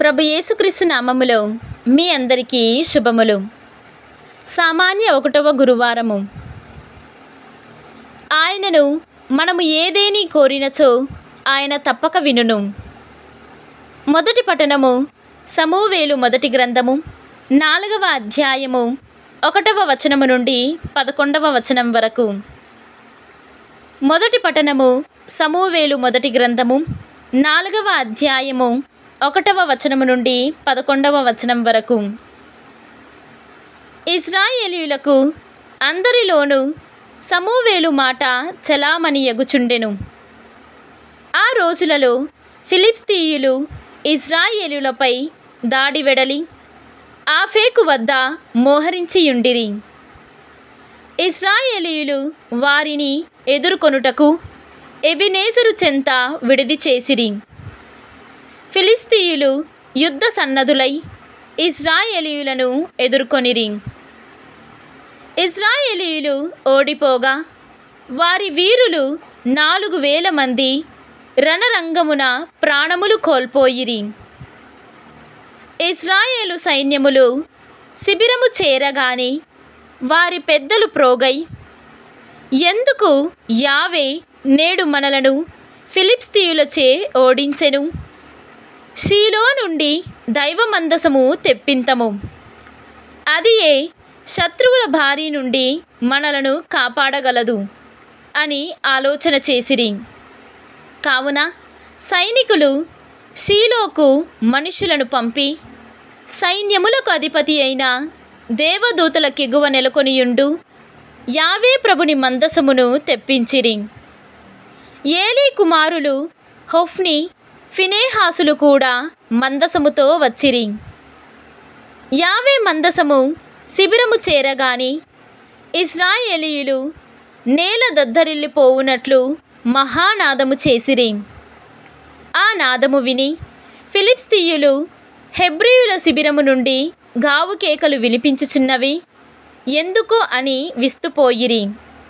ప్రభు యేసుక్రీస్తు నామములో మీ అందరికీ శుభములు సామాన్య ఒకటవ గురువారము ఆయనను మనము ఏదేని కోరినచో ఆయన తప్పక వినును మొదటి పఠనము సమూవేలు మొదటి గ్రంథము నాలుగవ అధ్యాయము ఒకటవ వచనము నుండి పదకొండవ వచనం వరకు మొదటి పఠనము సమూవేలు మొదటి గ్రంథము నాలుగవ అధ్యాయము ఒకటవ వచనము నుండి పదకొండవ వచనం వరకు ఇజ్రాయేలీయులకు అందరిలోనూ సమూవేలు మాట చలామణి ఎగుచుండెను ఆ రోజులలో ఫిలిప్స్తీయులు ఇజ్రాయేలులపై దాడి వెడలి ఆఫేకు వద్ద మోహరించియుండిరి ఇజ్రాయేలీయులు వారిని ఎదుర్కొనుటకు ఎబినేజరు చెంత విడిది చేసిరి ఫిలిస్తీయులు యుద్ధ సన్నదులై ఇజ్రాయేలీయులను ఎదుర్కొనిరి ఇజ్రాయేలీయులు ఓడిపోగా వారి వీరులు నాలుగు వేల మంది రణరంగమున ప్రాణములు కోల్పోయిరి ఇజ్రాయేలు సైన్యములు శిబిరము చేరగాని వారి పెద్దలు ప్రోగై ఎందుకు యావే నేడు మనలను ఫిలిప్స్తీయులచే ఓడించెను షీలో నుండి దైవమందసము తెప్పింతము అది ఏ శత్రువుల బారి నుండి మనలను కాపాడగలదు అని ఆలోచన చేసిరి కావున సైనికులు షీలోకు మనుషులను పంపి సైన్యములకు అధిపతి అయిన దేవదూతల కెగువ నెలకొనియుండు యావే ప్రభుని మందసమును తెప్పించిరి ఏలీ కుమారులు హొఫ్ని ఫినేహాసులు కూడా మందసముతో వచ్చిరి యావే మందసము శిబిరము చేరగాని ఇస్రాయేలీయులు నేల దద్దరిల్లిపోవునట్లు మహానాదము చేసిరి ఆ నాదము విని ఫిలిప్స్తీయులు హెబ్రియుల శిబిరము నుండి గావు కేకలు వినిపించుచున్నవి ఎందుకు అని విస్తుపోయిరి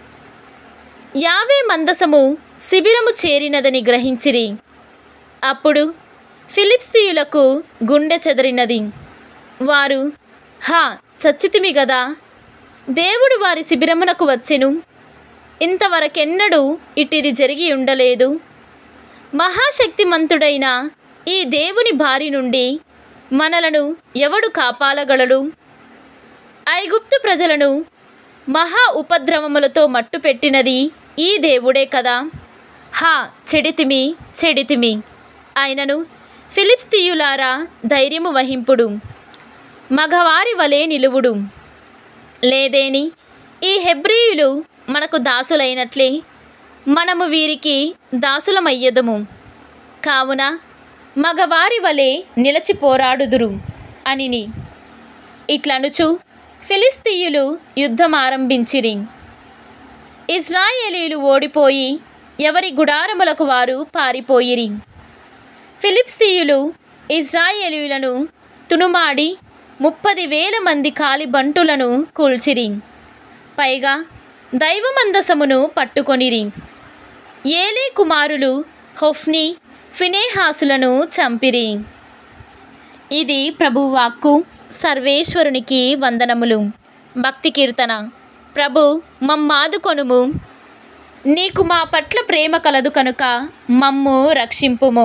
యావే మందసము శిబిరము చేరినదని గ్రహించిరి అప్పుడు ఫిలిప్స్తీయులకు గుండె చెదరినది వారు హా చచ్చితిమి గదా దేవుడు వారి శిబిరమునకు వచ్చెను ఇంతవరకెన్నడూ ఇట్టిది జరిగి ఉండలేదు మహాశక్తిమంతుడైన ఈ దేవుని బారి నుండి మనలను ఎవడు కాపాలగలడు ఐగుప్తు ప్రజలను మహా ఉపద్రవములతో మట్టుపెట్టినది ఈ దేవుడే కదా హా చెడితిమి చెడితిమి ఆయనను ఫిలిప్స్తీయులారా ధైర్యము వహింపుడు మగవారి వలె నిలువుడు లేదేని ఈ హెబ్రీయులు మనకు దాసులైనట్లే మనము వీరికి దాసులమయ్యదము కావున మగవారి వలె నిలచి పోరాడుదురు అనిని ఇట్లనుచు ఫిలిస్తీయులు యుద్ధం ఆరంభించిరి ఇజ్రాయేలీలు ఓడిపోయి ఎవరి గుడారములకు వారు పారిపోయిరి ఫిలిప్స్తీయులు ఇజ్రాయేలీయులను తునుమాడి ముప్పది వేల మంది కాలి బంటులను కూల్చిరి పైగా దైవమందసమును పట్టుకొనిరి ఏలే కుమారులు హొఫ్ని ఫినేహాసులను చంపిరి ఇది ప్రభువాక్కు సర్వేశ్వరునికి వందనములు భక్తి కీర్తన ప్రభు మమ్మాదుకొనుము నీకు మా పట్ల ప్రేమ కలదు కనుక మమ్ము రక్షింపుము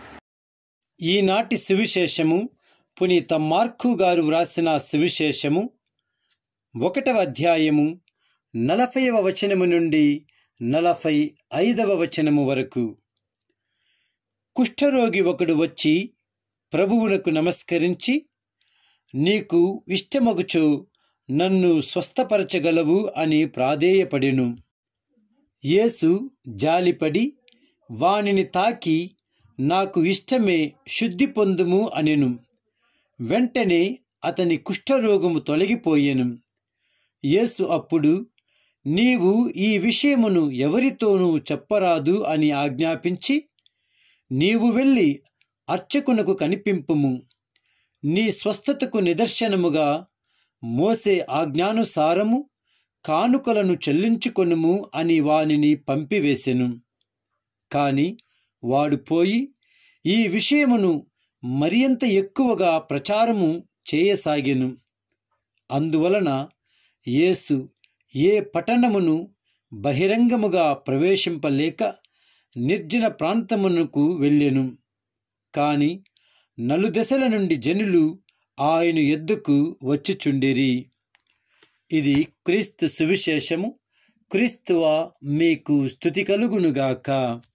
ఈనాటి సువిశేషము పునీత మార్కు గారు వ్రాసిన సువిశేషము ఒకటవ అధ్యాయము నలభైవ వచనము నుండి నలభై ఐదవ వచనము వరకు కుష్ఠరోగి ఒకడు వచ్చి ప్రభువునకు నమస్కరించి నీకు ఇష్టమగుచో నన్ను స్వస్థపరచగలవు అని ప్రాధేయపడెను యేసు జాలిపడి వానిని తాకి నాకు ఇష్టమే శుద్ధి పొందుము అనెను వెంటనే అతని కుష్ఠరోగము తొలగిపోయెను యేసు అప్పుడు నీవు ఈ విషయమును ఎవరితోనూ చెప్పరాదు అని ఆజ్ఞాపించి నీవు వెళ్ళి అర్చకునకు కనిపింపుము నీ స్వస్థతకు నిదర్శనముగా మోసే ఆజ్ఞానుసారము కానుకలను చెల్లించుకొనుము అని వానిని పంపివేసెను కాని వాడు పోయి ఈ విషయమును మరింత ఎక్కువగా ప్రచారము చేయసాగెను అందువలన యేసు ఏ పట్టణమును బహిరంగముగా ప్రవేశింపలేక నిర్జన ప్రాంతమునకు వెళ్ళెను కాని నలుదెసల నుండి జనులు ఆయన ఎద్దుకు వచ్చిచుండిరి ఇది క్రీస్తు సువిశేషము క్రీస్తువ మీకు స్థుతి కలుగునుగాక